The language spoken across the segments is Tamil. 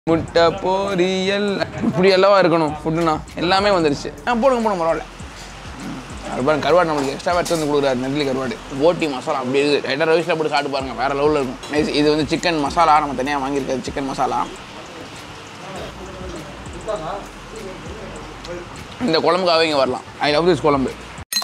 முட்டை பொரியல் இப்படி எல்லாவா இருக்கணும் ஃபுட்டுனா எல்லாமே வந்துருச்சு ஆ போடுங்க போடுங்க பரவாயில்ல அது பாருங்க கருவாடு நம்மளுக்கு எக்ஸ்ட்ரா எடுத்து வந்து கொடுக்குறாரு நெல்லி கருவாடு ஓட்டி மசாலா அப்படி இருக்குது ரைட்டாக ரைஸில் போட்டு சாப்பிட்டு பாருங்க வேறு லெவலில் இருக்கும் Nice. இது வந்து சிக்கன் மசாலா நம்ம தனியாக வாங்கியிருக்கிறது சிக்கன் மசாலா இந்த குழம்புக்காகவே இங்கே வரலாம் ஐ லவ் திஸ் குழம்பு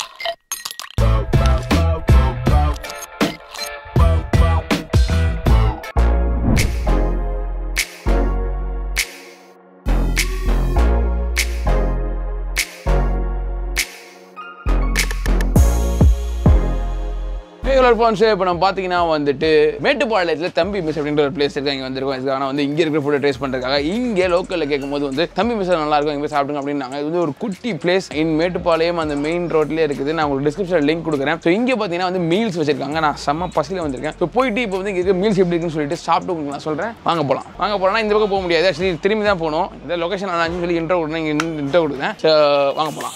பான்ஸ் இப்போ நம்ம பார்த்தீங்கன்னா வந்துட்டு மேட்டுப்பாளையத்தில் தம்பி மிஸ் அப்படின்ற ஒரு பிளேஸ் இருக்கு இங்கே வந்திருக்கோம் இதுக்காக வந்து இங்கே இருக்கிற ஃபுட்டை டேஸ்ட் பண்ணுறதுக்காக இங்கே லோக்கலில் கேட்கும்போது வந்து தம்பி மிஸ் நல்லா இருக்கும் இங்கே போய் சாப்பிடுங்க அப்படின்னாங்க இது வந்து ஒரு குட்டி பிளேஸ் இன் மேட்டுப்பாளையம் அந்த மெயின் ரோட்லேயே இருக்குது நான் உங்களுக்கு டிஸ்கிரிப்ஷன் லிங்க் கொடுக்குறேன் ஸோ இங்கே பார்த்தீங்கன்னா வந்து மீல்ஸ் வச்சிருக்காங்க நான் செம்ம பசியில் வந்திருக்கேன் ஸோ போயிட்டு இப்போ வந்து இங்கே இருக்க மீல்ஸ் எப்படி இருக்குன்னு சொல்லிட்டு சாப்பிட்டு உங்களுக்கு நான் சொல்கிறேன் வாங்க போகலாம் வாங்க போகலாம் இந்த பக்கம் போக முடியாது ஆக்சுவலி திரும்பி தான் போகணும் இந்த லொகேஷன் நான் சொல்லி இன்ட்ரோ கொடுத்தேன் இங்கே இன்ட்ரோ கொடுத்தேன் ஸோ வாங்க போகலாம்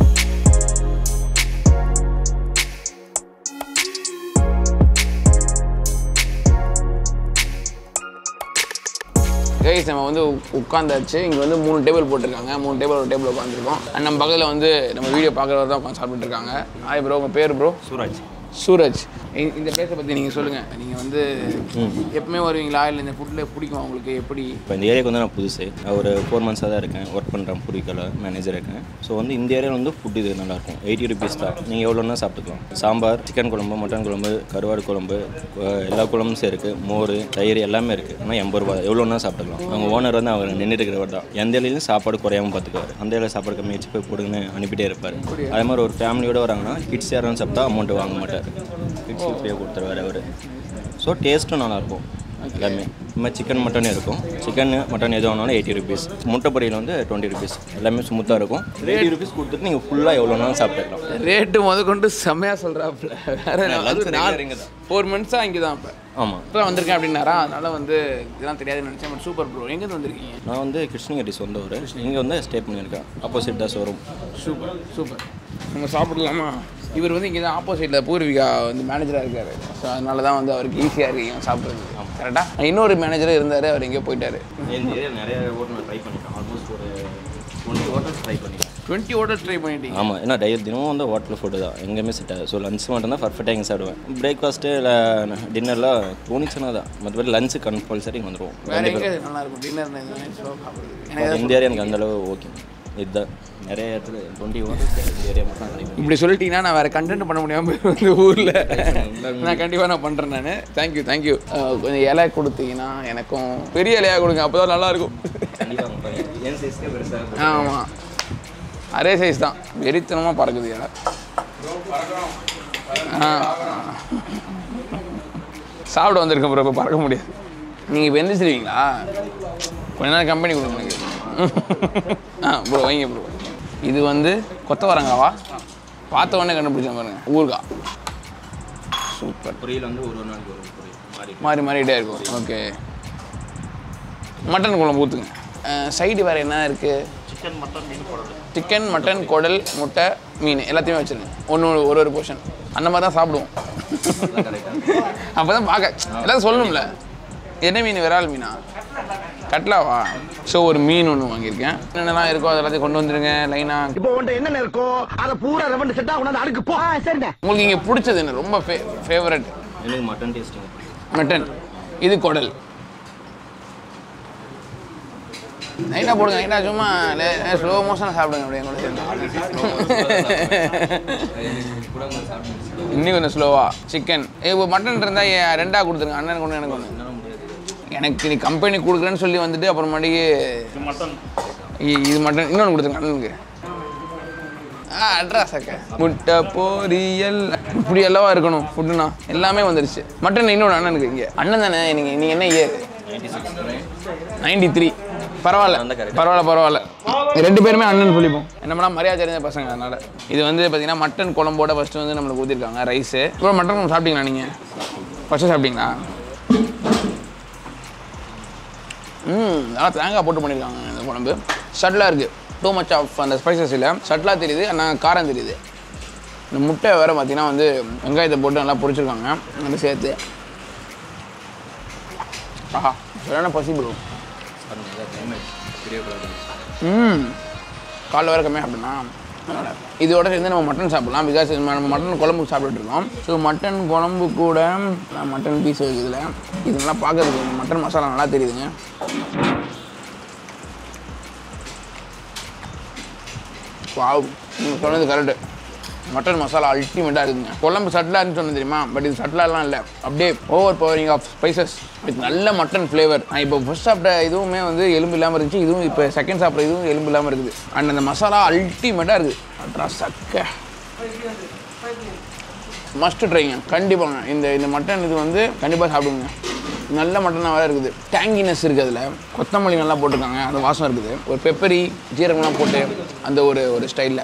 கைஸ் நம்ம வந்து உட்காந்தாச்சு இங்கே வந்து மூணு டேபிள் போட்டிருக்காங்க மூணு டேபிள் ஒரு டேபிள் உட்காந்துருக்கோம் அண்ட் நம்ம பக்கத்தில் வந்து நம்ம வீடியோ பார்க்குறவர் தான் உட்காந்து சாப்பிட்டுட்டு இருக்காங்க ஹாய் ப்ரோ உங்கள் பேர் ப்ரோ சூராஜ் சூரஜ் இ- இந்த பிளேஸை பற்றி நீங்கள் சொல்லுங்கள் நீங்கள் வந்து எப்பவுமே வருவீங்களா இல்லை இந்த ஃபுட்டில் பிடிக்கும் உங்களுக்கு எப்படி இப்போ இந்த ஏரியாவுக்கு வந்து நான் புதுசு நான் ஒரு ஃபோர் மந்த்ஸாக தான் இருக்கேன் ஒர்க் பண்ணுறேன் பிடிக்கல மேனேஜர் இருக்கேன் ஸோ வந்து இந்த ஏரியாவில் வந்து ஃபுட் இது நல்லாயிருக்கும் எயிட்டி ருபீஸ் தான் நீங்கள் எவ்வளோன்னா சாப்பிட்டுக்கலாம் சாம்பார் சிக்கன் குழம்பு மட்டன் குழம்பு கருவாடு குழம்பு அஹ் எல்லா குழம்பும் இருக்குது மோர் தயிர் எல்லாமே இருக்குது ஆனால் எண்பது ரூபா எவ்வளோன்னா சாப்பிட்டுக்கலாம் அவங்க ஓனர் வந்து அவர் நின்றுட்டு இருக்கிறவர் தான் எந்த இலையிலும் சாப்பாடு குறையாமல் பார்த்துக்குவார் அந்த இலையில சாப்பாடு கம்மி வச்சு போய் போடுங்கன்னு அனுப்பிட்டே இருப்பார் அதே மாதிரி ஒரு ஃபேமிலியோட வராங்கன்னா கிட்ஸ் யாரும் சாப்பிட்டா அமௌண்ட் வாங்க மாட்டார் கிட்ஸ் ஃப்ரீயாக கொடுத்துருவாரு அவர் ஸோ டேஸ்ட்டும் நல்லாயிருக்கும் எல்லாமே இந்த மாதிரி சிக்கன் மட்டன் இருக்கும் சிக்கன் மட்டன் எது வேணாலும் எயிட்டி ருபீஸ் முட்டை பொரியல் வந்து டுவெண்ட்டி ருபீஸ் எல்லாமே ஸ்மூத்தாக இருக்கும் எயிட்டி ருபீஸ் கொடுத்துட்டு நீங்கள் ஃபுல்லாக எவ்வளோனாலும் சாப்பிட்டுக்கலாம் ரேட்டு முத கொண்டு செம்மையாக சொல்கிறாப்புல வேறு lunch நாலு regular இங்க தான். ஃபோர் மந்த்ஸாக இங்கே தான் இப்போ ஆமாம் இப்போ வந்திருக்கேன் அப்படின்னாரா அதனால வந்து இதெல்லாம் தெரியாதுன்னு நினச்சேன் பட் சூப்பர் ப்ரோ எங்கேருந்து வந்திருக்கீங்க நான் வந்து கிருஷ்ணகிரி சொந்த ஊர் இங்கே வந்து ஸ்டே பண்ணியிருக்கேன் ஆப்போசிட் தான் ஷோரூம் சூப்பர் சூப்பர் நம்ம சாப்பிடலாமா இவர் வந்து இங்கே தான் ஆப்போசிட்டில் பூர்விகா வந்து மேனேஜராக இருக்காரு ஸோ அதனால தான் வந்து அவருக்கு ஈஸியாக இருக்கு இங்கே சாப்பிட்றது கரெக்டாக இன்னொரு மேனேஜரும் இருந்தார் அவர் எங்கேயோ போயிட்டாரு இந்த ஏரியா நிறைய ஹோட்டல் ட்ரை பண்ணிட்டேன் ஆல்மோஸ்ட் ஒரு டுவெண்ட்டி ஹோட்டல்ஸ் ட்ரை பண்ணிட்டேன் டுவெண்ட்டி ஹோட்டல்ஸ் ட்ரை பண்ணிட்டீங்க ஆமாம் ஏன்னா டயட் தினமும் வந்து ஹோட்டல் ஃபுட்டு தான் எங்கேயுமே செட் ஆகுது ஸோ லஞ்ச் மட்டும் தான் பர்ஃபெக்டாக இங்கே சாப்பிடுவேன் பிரேக்ஃபாஸ்ட்டு இல்லை டின்னர்லாம் தோணிச்சுன்னா தான் மற்றபடி லஞ்சு கம்பல்சரி இங்கே வந்துடுவோம் வேற எங்கே நல்லா இருக்கும் டின்னர் சாப்பிட்றது எனக்கு இந்த ஏரியா எனக்கு அந்தளவு ஓகே இதுதான் நிறைய இடத்துல டுவெண்ட்டி ஹோட்டல்ஸ் இந்த ஏரியா மட்டும் ட்ரை பண்ணி இப்படி சொல்லிட்டீங்கன்னா நான் வேறு கண்டென்ட் பண்ண முடியாமல் வந்து ஊரில் நான் கண்டிப்பாக நான் பண்ணுறேன் நான் தேங்க்யூ தேங்க்யூ கொஞ்சம் இலை கொடுத்தீங்கன்னா எனக்கும் பெரிய இலையாக கொடுங்க அப்போ தான் நல்லாயிருக்கும் கண்டிப்பாக என் சைஸ்க்கே பெருசாக ஆமாம் அரே சைஸ் தான் வெறித்தனமாக பறக்குது இலை ஆ சாப்பிட வந்திருக்கேன் ப்ரோ இப்போ பறக்க முடியாது நீங்கள் இப்போ எந்திரிச்சிருவீங்களா கொஞ்ச நேரம் கம்பெனி கொடுங்க எனக்கு ஆ ப்ரோ வைங்க ப்ரோ இது வந்து கொத்தவரங்காவா பார்த்த உடனே கண்டுபிடிச்சேன் பாருங்க ஊறுகாய் சூப்பர் பொரியல் வந்து ஒரு ஒரு நாளைக்கு ஒரு பொரியல் மாறி மாறி மாறிட்டே இருக்கும் ஓகே மட்டன் குழம்பு ஊற்றுங்க சைடு வேறு என்ன இருக்குது சிக்கன் மட்டன் மீன் போடுறது சிக்கன் மட்டன் குடல் முட்டை மீன் எல்லாத்தையுமே வச்சிருங்க ஒன்று ஒரு ஒரு போர்ஷன் அந்த மாதிரி தான் சாப்பிடுவோம் அப்போ தான் பார்க்க எல்லாரும் சொல்லணும்ல என்ன மீன் விரால் மீனா கட்லாவா ஸோ ஒரு மீன் ஒன்று வாங்கியிருக்கேன் என்னென்னலாம் இருக்கோ அது எல்லாத்தையும் கொண்டு வந்துருங்க லைனாக இப்போ உன்ட்ட என்ன இருக்கோ அத பூரா ரெவண்ட் செட்டா கொண்டாந்து அடுக்கு போ சரிண்ணே உங்களுக்கு இங்கே பிடிச்சது என்ன ரொம்ப ஃபே ஃபேவரட் எனக்கு மட்டன் டேஸ்டிங் மட்டன் இது குடல் நைட்டாக போடுங்க நைட்டாக சும்மா ஸ்லோ மோஷனாக சாப்பிடுங்க அப்படியே கூட சேர்ந்து இன்னும் கொஞ்சம் ஸ்லோவா சிக்கன் இப்போ மட்டன் இருந்தால் ரெண்டாக கொடுத்துருங்க அண்ணனுக்கு ஒன்று எனக்கு ஒன்று எனக்கு நீ கம்பெனி கொடுக்குறேன்னு சொல்லி வந்துட்டு அப்புறமாட்டிக்கு இ- இது மட்டன் இன்னொன்று கொடுத்துருங்க அண்ணனுக்கு ஆ அட்ரஸ் அக்கா முட்டை பொரியல் இப்படி எல்லாவா இருக்கணும் ஃபுட்டுனா எல்லாமே வந்துருச்சு மட்டன் இன்னொன்று அண்ணனுக்கு இங்கே அண்ணன் தானே நீங்கள் நீங்கள் என்ன இயர் நைன்டி த்ரீ பரவாயில்ல அந்த correct. பரவாயில்ல பரவாயில்ல ரெண்டு பேருமே அண்ணன் சொல்லிப்போம் என்ன பண்ணா மரியாதை தெரிஞ்ச பசங்க அதனால இது வந்து பார்த்தீங்கன்னா மட்டன் குழம்போட ஃபஸ்ட்டு வந்து நம்மளுக்கு ஊற்றிருக்காங்க ரைஸு இப்போ மட்டன் குழம்பு சாப்பிட்டீங்களா நீங்கள் ஃபஸ்ட்டு சாப்பிட்டீங்களா ம் நல்லா தேங்காய் போட்டு பண்ணியிருக்காங்க இந்த குழம்பு சட்டிலாக இருக்குது டூ மச் ஆஃப் அந்த ஸ்பைசஸ் இல்லை சட்டிலாக தெரியுது ஆனால் காரம் தெரியுது இந்த முட்டை வேறு பார்த்தீங்கன்னா வந்து வெங்காயத்தை போட்டு நல்லா பொரிச்சிருக்காங்க அதை சேர்த்து ஆஹா சரியான பசி ப்ரோ பாருங்க கிளைமேட் பெரிய குழம்பு ம் காலைல வர கம்மியாக அப்படின்னா இதோட சேர்ந்து நம்ம மட்டன் சாப்பிடலாம் பிகாஸ் நம்ம மட்டன் குழம்பு சாப்பிட்டுட்டு இருக்கோம் ஸோ மட்டன் குழம்பு கூட நான் மட்டன் பீஸ் இதில் இது நல்லா பார்க்கறதுக்கு மட்டன் மசாலா நல்லா தெரியுதுங்க வாவ் நீங்கள் சொன்னது கரெக்டு மட்டன் மசாலா அல்டிமேட்டாக இருக்குங்க குழம்பு சட்டிலாக இருந்து சொன்னது தெரியுமா பட் இது சட்டிலாலாம் இல்லை அப்படியே overpowering of spices with நல்ல மட்டன் ஃப்ளேவர் நான் இப்போ ஃபர்ஸ்ட் சாப்பிட்ட இதுவுமே வந்து எலும்பு இல்லாமல் இருந்துச்சு இதுவும் இப்போ செகண்ட் சாப்பிட்ற இதுவும் எலும்பு இல்லாமல் இருக்குது அண்ட் அந்த மசாலா அல்டிமேட்டாக இருக்குது அட்ரா சக்க மஸ்ட் ட்ரைங்க கண்டிப்பாங்க இந்த இந்த மட்டன் இது வந்து கண்டிப்பாக சாப்பிடுங்க நல்ல மட்டனாக வேறு இருக்குது டேங்கினஸ் இருக்குது அதில் கொத்தமல்லி நல்லா போட்டிருக்காங்க அந்த வாசம் இருக்குது ஒரு பெப்பரி ஜீரகம்லாம் போட்டு அந்த ஒரு ஒரு ஸ்டைலில்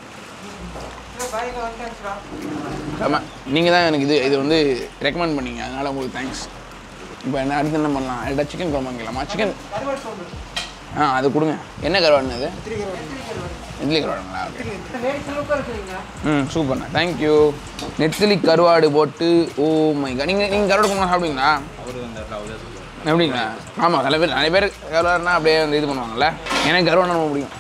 ஆமாம் நீங்கள் தான் எனக்கு இது இது வந்து ரெக்கமெண்ட் பண்ணீங்க அதனால் உங்களுக்கு தேங்க்ஸ் இப்போ என்ன அடுத்து என்ன பண்ணலாம் ஏடா சிக்கன் குழம்பு வாங்கிக்கலாமா சிக்கன் ஆ அது கொடுங்க என்ன கருவாடுங்க அது நெத்திலி கருவாடுங்களா ஓகே ம் சூப்பர்ண்ணா தேங்க்யூ நெத்திலி கருவாடு போட்டு ஓ மை கா நீங்கள் நீங்கள் கருவாடு குழம்பு சாப்பிடுவீங்களா அவர் வந்து அவரே சொல்லுவார் எப்படிங்களா ஆமாம் சில பேர் நிறைய பேர் கருவாடுனா அப்படியே வந்து இது பண்ணுவாங்கல்ல எனக்கு கருவாடு ரொம்ப பிடிக்கும்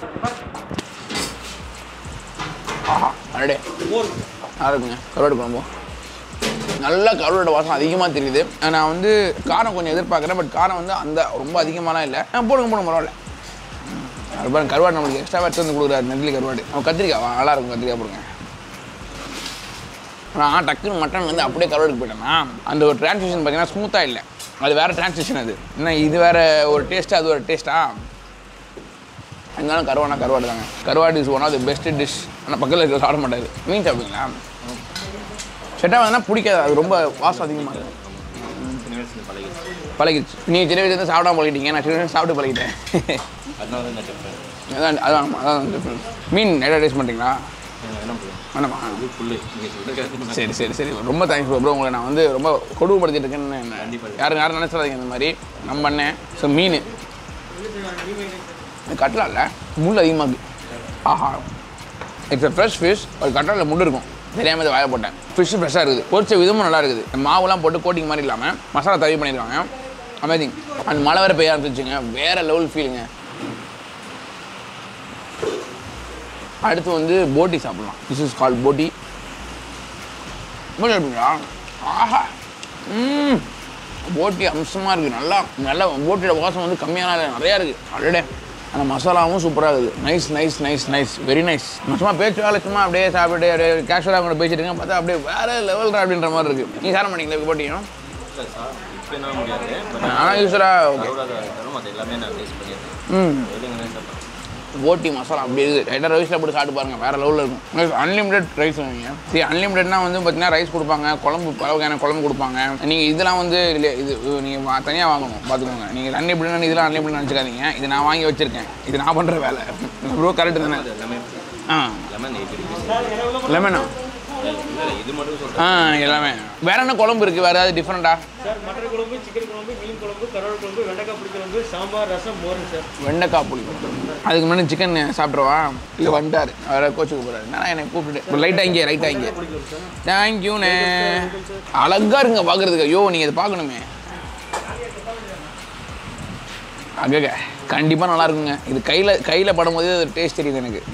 ஆஹா அடடே நல்லா இருக்குங்க கருவாடு குழம்பு நல்ல கருவாடு வாசம் அதிகமாக தெரியுது நான் வந்து காரம் கொஞ்சம் எதிர்பார்க்குறேன் பட் காரம் வந்து அந்த ரொம்ப அதிகமாலாம் இல்லை ஆ, போடுங்க போடுங்க பரவாயில்ல ம், அது பாருங்க கருவாடு நம்மளுக்கு எக்ஸ்ட்ரா எடுத்து வந்து கொடுக்குறாரு நெல்லி கருவாடு நம்ம கத்திரிக்காய் வா, நல்லா இருக்கும் கத்திரிக்காய் போடுங்க நான் டக்குன்னு மட்டன் வந்து அப்படியே கருவாடுக்கு போயிட்டேன்னா அந்த ஒரு டிரான்ஸ்லேஷன் பார்த்தீங்கன்னா ஸ்மூத்தாக இல்லை அது வேறு டிரான்ஸ்லேஷன் அது என்ன இது வேறு ஒரு டேஸ்ட்டு அது ஒரு டேஸ்ட்டா இருந்தாலும் கருவானா கருவாடு தாங்க கருவாடு is one of the best dish ஆனால் பக்கத்தில் இருக்கிற சாப்பிட மாட்டாரு மீன் சாப்பிடுங்களா செட்டாக வந்தா பிடிக்காது அது ரொம்ப வாசம் அதிகமாக இருக்கும் சின்ன வயசுல பழகிடுச்சு பழகிடுச்சு நீங்கள் சின்ன வயசுலேருந்து சாப்பிடாம பழகிட்டீங்க நான் சின்ன வயசுல சாப்பிட்டு பழகிட்டேன் அதனால தான் நான் டிஃப்ரெண்ட் அதான் அதான் ஆமா, அதான் டிஃப்ரெண்ட் மீன் நிறையா டேஸ்ட் பண்ணுறீங்களா என்ன பண்ணுவோம் வேணாமா இது ஃபுல்லு நீங்கள் சொல்லுறது சரி சரி சரி ரொம்ப தேங்க்ஸ் ப்ரோ உங்களை நான் வந்து ரொம்ப கொடுமைப்படுத்திட்டு இருக்கேன்னு கண்டிப்பா. யாரும் யாரும் நினச்சிடாதீங்க இந்த மாதிரி நம்ம பண்ணேன் ஸோ மீன் இது கட்லா இல்லை முள் அதிகமாக இருக்கு ஆஹா இட்ஸ் a ஃப்ரெஷ் ஃபிஷ் ஒரு கட்லாவில் முள் இருக்கும் தெரியாமல் இதை வாய போட்டேன் ஃபிஷ் ஃப்ரெஷ்ஷாக இருக்குது பொரிச்ச விதமும் நல்லா இருக்குது மாவுலாம் போட்டு கோட்டிங் மாதிரி இல்லாமல் மசாலா தவி பண்ணியிருக்காங்க அமேசிங் அந்த மழை வேறு பெய்ய ஆரம்பிச்சிச்சுங்க வேறு லெவல் ஃபீலுங்க அடுத்து வந்து போட்டி சாப்பிடலாம் திஸ் இஸ் கால் போட்டி போட்டி சாப்பிடுங்களா ஆஹா ம் போட்டி அம்சமாக இருக்குது நல்லா நல்லா போட்டியோட வாசம் வந்து கம்மியான இல்லை, நிறையா இருக்குது அடடே அந்த மசாலாவும் சூப்பராக இருக்குது nice nice nice nice very nice சும்மா பேச்சு வேலை சும்மா அப்படியே சாப்பிட்டு அப்படியே கேஷுவலாக கூட பேசிட்டு இருக்கேன் பார்த்தா அப்படியே வேறு லெவல் அப்படின்ற மாதிரி இருக்குது நீ சார மாட்டீங்களா போட்டியும் இப்போ என்ன முடியாது பட் ஆனால் யூஸ்வலாக ஓகே கருவாடாக இருந்தாலும் அது எல்லாமே நான் டேஸ்ட் பண்ணியிருக்கேன் ம் எதுங்க சாப்பிட்றேன் போட்டி மசாலா அப்படி இருக்குது ரைட்டாக ரைஸில் போட்டு சாப்பிட்டு பாருங்க வேறு லெவலில் இருக்கும் அன்லிமிடெட் ரைஸ் வாங்க சரி அன்லிமிடெட்னா வந்து பார்த்தீங்கன்னா ரைஸ் கொடுப்பாங்க குழம்பு பல வகையான குழம்பு கொடுப்பாங்க நீங்கள் இதெல்லாம் வந்து இல்லை இது நீங்கள் தனியாக வாங்கணும் பார்த்துக்கோங்க நீங்கள் அன்லிமிடெட்னு இதெல்லாம் அன்லிமிடெட் நினச்சிக்காதீங்க இது நான் வாங்கி வச்சுருக்கேன் இது நான் பண்ணுற வேலை ப்ரோ கரெக்டு தானே எல்லாமே ஆ லெமன் எயிட்டி ருபீஸ் லெமனா இல்லை இது மட்டும் சொல்கிறேன் ஆ எல்லாமே வேற என்ன குழம்பு இருக்குது வேறு ஏதாவது டிஃப்ரெண்ட்டா சார் மட்டன் குழம்பு சிக்கன் குழம்பு மீன் குழம்பு கருவாடு குழம்பு வெண்டைக்காய் புளி குழம்பு சாம்பார் ரசம் மோர் சார் வெண்டைக்காய் புளி அதுக்கு முன்னாடி சிக்கன் சாப்பிட்றவா இல்லை வந்துட்டாரு அவரை கோச்சுக்கு போகிறாரு நான் என்னை கூப்பிட்டுட்டு லைட்டாக இங்கே ரைட்டாக இங்கே தேங்க்யூண்ணே அழகா இருங்க பார்க்குறதுக்கு ஐயோ நீங்கள் இதை பார்க்கணுமே அகக கண்டிப்பாக நல்லா இருக்குங்க இது கையில் கையில் படும்போது அது டேஸ்ட் தெரியுது எனக்கு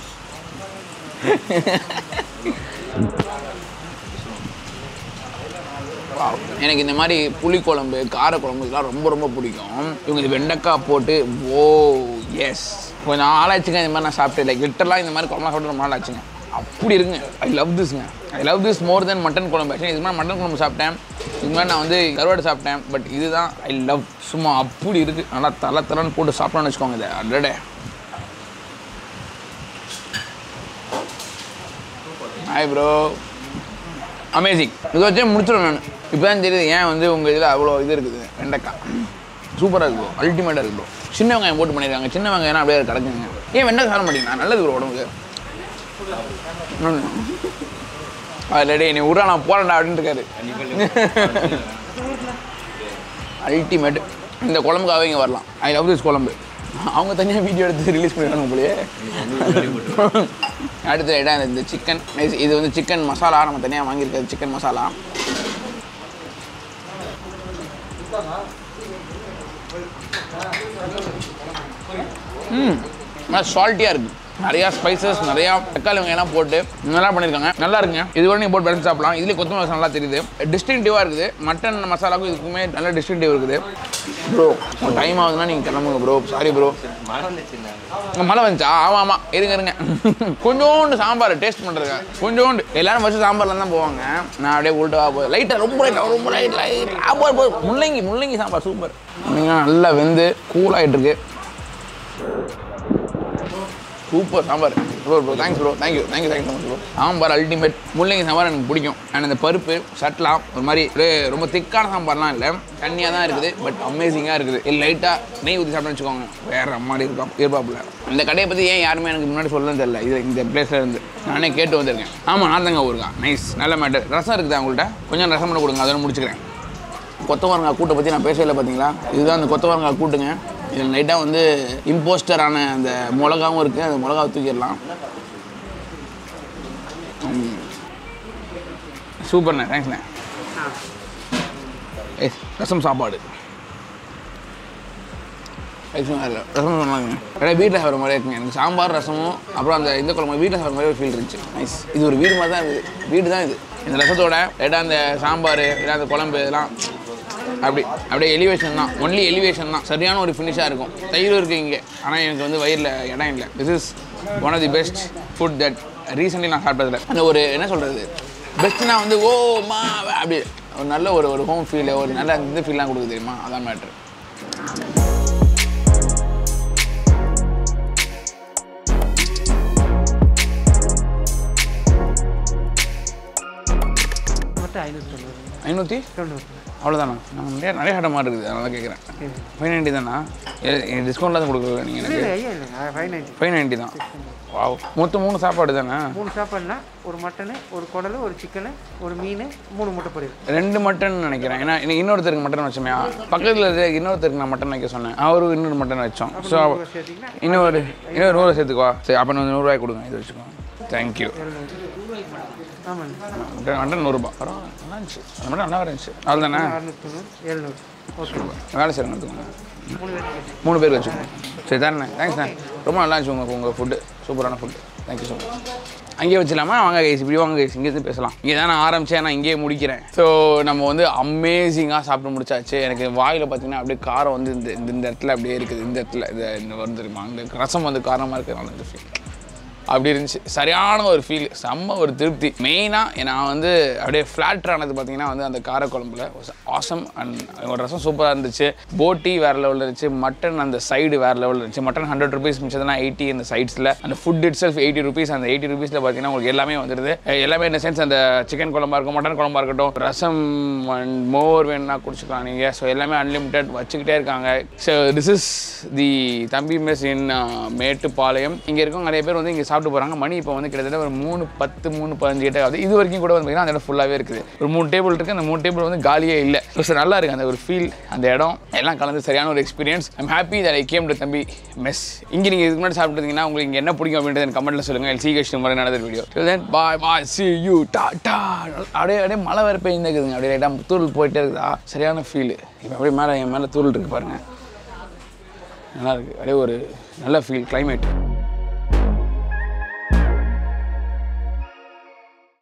Wow. எனக்கு இந்த மாதிரி புளிக்குழம்பு காரக்குழம்பு இதெல்லாம் ரொம்ப ரொம்ப பிடிக்கும் இவங்க இது வெண்டைக்காய் போட்டு ஓ எஸ் கொஞ்சம் ஆளாச்சுங்க இந்த மாதிரி நான் சாப்பிட்டு லைக் லிட்டர்லாம் இந்த மாதிரி குழம்பு சாப்பிட்டு ரொம்ப நாள் ஆச்சுங்க அப்படி இருக்குங்க ஐ லவ் திஸ்ங்க I love this more than mutton குழம்பு ஆக்சுவலி இது மாதிரி மட்டன் குழம்பு சாப்பிட்டேன் இது மாதிரி நான் வந்து கருவாடு சாப்பிட்டேன் பட் இதுதான் ஐ லவ் சும்மா அப்படி இருக்குது நல்லா தலை தலைன்னு போட்டு சாப்பிட்டோன்னு வச்சுக்கோங்க இதை அடடே ஹாய் ப்ரோ அமேசிங் இதை வச்சே முடிச்சிடும் நான் இப்போ தான் தெரியுது ஏன் வந்து உங்கள் இதில் அவ்வளோ இது இருக்குது வெண்டைக்காய் சூப்பராக இருக்கும் அல்டிமேட்டாக இருக்கு bro. சின்ன வெங்காயம் போட்டு பண்ணியிருக்காங்க சின்ன வெங்காயம் அப்படியே கிடக்குங்க ஏன் வெண்டைக்காய் சாப்பிட மாட்டீங்களா நல்லது ப்ரோ உடம்புக்கு ஆல்ரெடி நீ விட்றா நான் போகிறேன்டா அப்படின்ட்டு இருக்காரு அல்டிமேட் இந்த குழம்புக்காக இங்கே வரலாம் ஐ லவ் திஸ் குழம்பு அவங்க தனியாக வீடியோ எடுத்து ரிலீஸ் பண்ணிடுவாங்க போலயே அடுத்த இடம் இந்த சிக்கன் இது வந்து சிக்கன் மசாலா நம்ம தனியாக வாங்கியிருக்கிறது சிக்கன் மசாலா ம் நல்லா சால்ட்டியாக இருக்குது நிறையா ஸ்பைசஸ் நிறையா தக்காளி வெங்காயம்லாம் போட்டு நல்லா பண்ணியிருக்காங்க நல்லா இருக்குங்க இது கூட நீங்கள் போட்டு பேலன்ஸ் சாப்பிடலாம் இதுலேயே கொத்தமல்லி மசாலா நல்லா தெரியுது டிஸ்டிங்டிவாக இருக்குது மட்டன் மசாலாவுக்கும் இதுக்குமே நல்ல டிஸ்டிங்டிவ் இருக்குது ப்ரோ டைம் ஆகுதுன்னா நீங்கள் கிளம்புங்க ப்ரோ சாரி ப்ரோ மழை வந்துச்சுங்க மழை வந்துச்சா ஆமாம் ஆமாம் இருங்க இருங்க கொஞ்சோண்டு சாம்பார் டேஸ்ட் பண்ணுறதுங்க கொஞ்சோண்டு எல்லாரும் ஃபஸ்ட்டு சாம்பார்ல தான் போவாங்க நான் அப்படியே உள்ட்டா போய் லைட்டாக ரொம்ப லைட்டாக ரொம்ப லைட் லைட் சாம்பார் போய் முள்ளங்கி முள்ளங்கி சாம்பார் சூப்பர் நல்லா வெந்து கூலாகிட்டு இருக்கு super sambar bro bro thanks bro thank you thank you thank you so bro sambar ultimate முள்ளங்கி சாம்பார் எனக்கு பிடிக்கும் அண்ட் அந்த பருப்பு சட்லாம் ஒரு மாதிரி ஒரு ரொம்ப திக்கான சாம்பார்லாம் இல்லை தண்ணியாக தான் இருக்குது பட் அமேசிங்காக இருக்குது இல்லை லைட்டாக நெய் ஊற்றி சாப்பிட்டு வச்சுக்கோங்க வேறு அம்மாடி இருக்கா இருப்பாப்புல இந்த கடையை பற்றி ஏன் யாருமே எனக்கு முன்னாடி சொல்லணும் தெரியல இது இந்த பிளேஸில் இருந்து நானே கேட்டு வந்திருக்கேன் ஆமாம் நான் தாங்க ஊருக்கா நைஸ் நல்ல மேட்டர் ரசம் இருக்குது உங்கள்கிட்ட கொஞ்சம் ரசம் பண்ண கொடுங்க அதோட முடிச்சுக்கிறேன் கொத்தவரங்காய் கூட்டை பற்றி நான் பேசவே இல்லை பார்த்தீங்களா இதுதான் அந்த கொத்தவரங்காய் கூட்டுங்க இதில் லைட்டாக வந்து இம்போஸ்டரான அந்த மிளகாவும் இருக்குது அந்த மிளகாவை தூக்கிடலாம் ம். சூப்பர்ண்ணே தேங்க்ஸ்ண்ணே ஏய் ரசம் சாப்பாடு ரசம் இல்லை ரசம் சொன்னாங்க ஏன்னா வீட்டில் சாப்பிட்ற மாதிரி இருக்குங்க எனக்கு சாம்பார் ரசமும் அப்புறம் அந்த இந்த குழம்பு வீட்டில் சாப்பிட்ற மாதிரி ஒரு ஃபீல் இருந்துச்சு நைஸ் இது ஒரு வீடு மாதிரி தான் இருக்குது வீடு தான் இது இந்த ரசத்தோட லைட்டாக அந்த சாம்பார் இல்லை அந்த குழம்பு இதெல்லாம் அப்படி அப்படியே எலிவேஷன் தான் ஒன்லி எலிவேஷன் தான் சரியான ஒரு ஃபினிஷாக இருக்கும் தயிர் இருக்குது இங்கே ஆனால் எனக்கு வந்து வயிறில் இடம் இல்லை this is one of the best food that recently நான் சாப்பிட்டதில்ல அந்த ஒரு என்ன சொல்கிறது பெஸ்ட்னா வந்து ஓ மா அப்படி ஒரு நல்ல ஒரு ஒரு ஹோம் ஃபீல் ஒரு நல்ல இந்த ஃபீல்லாம் கொடுக்குது தெரியுமா அதான் மேட்ரு மட்டும் ஐநூற்றி தொண்ணூறு ஐநூற்றி தொண்ணூறு அவ்வளோதானா நான் நிறைய நிறைய கடை மாதிரி இருக்குது அதனால கேட்குறேன் ஃபைவ் நைன்ட்டி தானா டிஸ்கவுண்ட்லாம் தான் கொடுக்கல நீங்கள் எனக்கு இல்லை ஐயா இல்லைங்க ஃபைவ் நைன்ட்டி ஃபைவ் நைன்ட்டி தான் வாவ் மொத்தம் மூணு சாப்பாடு தானே மூணு சாப்பாடுனா ஒரு மட்டனு ஒரு குடல் ஒரு சிக்கனு ஒரு மீன் மூணு முட்டை பொரியல் ரெண்டு மட்டன் நினைக்கிறேன் ஏன்னா இன்னைக்கு இன்னொருத்தருக்கு மட்டன் வச்சோமே பக்கத்தில் இருக்க இன்னொருத்தருக்கு நான் மட்டன் வைக்க சொன்னேன் அவருக்கு இன்னொரு மட்டன் வச்சோம் ஸோ சேர்த்திங்கன்னா இன்னொரு இன்னொரு நூறு சேர்த்துக்குவா சரி அப்போ வந்து நூறுரூவாய் கொடுங்க இது வச்சுக்கோ தேங்க்யூ ஆமாங்க மட்டன் மட்டன் நூறுரூபா பரவாயில்ல நல்லா இருந்துச்சு அந்த மட்டன் நல்லா இருந்துச்சு அவ்வளோ தானே அறுநூற்றி தொண்ணூறு எழுநூறு ஓகே வேலை செய்யணும் எடுத்துக்கோங்க மூணு பேருக்கு மூணு பேர் வச்சுக்கோங்க சரி தானே தேங்க்ஸ்ண்ணே ரொம்ப நல்லா இருந்துச்சு உங்கள் உங்கள் ஃபுட்டு சூப்பரான ஃபுட்டு தேங்க்யூ ஸோ மச் அங்கேயே வச்சிடலாமா வாங்க கைஸ் இப்படி வாங்க கைஸ் இங்கேருந்து பேசலாம் இங்கே தான் நான் ஆரம்பித்தேன் நான் இங்கேயே முடிக்கிறேன் ஸோ நம்ம வந்து அமேசிங்காக சாப்பிட்டு முடிச்சாச்சு எனக்கு வாயில் பார்த்தீங்கன்னா அப்படியே காரம் வந்து இந்த இந்த- இந்த இடத்துல அப்படியே இருக்குது இந்த இடத்துல இது இந்த வருது தெரியுமா இந்த ரசம் வந்து காரமாக இருக்கிறதுனால இந்த ஃபீல் அப்படி இருந்துச்சு சரியான ஒரு ஃபீல் செம்ம ஒரு திருப்தி மெயினாக நான் வந்து அப்படியே ஃப்ளாட்டர் ஆனது பார்த்தீங்கன்னா வந்து அந்த காரக்குழம்புல ஆசம் அண்ட் ஒரு ரசம் சூப்பராக இருந்துச்சு போட்டி வேறு லெவலில் இருந்துச்சு மட்டன் அந்த சைடு வேறு லெவலில் இருந்துச்சு மட்டன் ஹண்ட்ரட் ருபீஸ் மிச்சதுனா எயிட்டி இந்த சைட்ஸில் அந்த food itself eighty rupees அந்த எயிட்டி ருபீஸில் பார்த்தீங்கன்னா உங்களுக்கு எல்லாமே வந்துடுது அஹ் எல்லாமே இந்த சென்ஸ் அந்த சிக்கன் குழம்பா இருக்கும் மட்டன் குழம்பா இருக்கட்டும் ரசம் அண்ட் மோர் வேணும்னா குடிச்சுக்கலாம் நீங்கள் ஸோ எல்லாமே அன்லிமிட்டெட் வச்சுக்கிட்டே இருக்காங்க ஸோ திஸ் இஸ் தி தம்பி மெஸ் இன் மேட்டுப்பாளையம் இங்கே இருக்கவங்க நிறைய பேர் வந்து இங்கே சாப்பிட்டு போகிறாங்க மணி இப்போ வந்து கிட்டத்தட்ட ஒரு மூணு பத்து மூணு பதினஞ்சு கிட்ட ஆகுது இது வரைக்கும் கூட வந்து பார்த்தீங்கன்னா அந்த இடம் ஃபுல்லாகவே இருக்குது ஒரு மூணு டேபிள் இருக்குது அந்த மூணு டேபிள் வந்து காலியே இல்லை ஸோ நல்லா இருக்குது அந்த ஒரு ஃபீல் அந்த இடம் எல்லாம் கலந்து சரியான ஒரு experience I'm happy that I came to Thambi mess இங்கே நீங்கள் இதுக்கு முன்னாடி சாப்பிட்டுருந்தீங்கன்னா உங்களுக்கு இங்கே என்ன பிடிக்கும் அப்படின்றத எனக்கு கமெண்ட்டில் சொல்லுங்கள் சி கஷ்டம் மாதிரி நடந்த video then bye bye see you டா டா அப்படியே அப்படியே மழை வேறு பெய்யுதுங்க அப்படியே லைட்டாக தூள் போயிட்டே இருக்குதா சரியான ஃபீல் இப்போ அப்படியே மேலே என் மேலே தூள் இருக்கு பாருங்கள் நல்லா இருக்கு அப்படியே ஒரு நல்ல ஃபீல் climate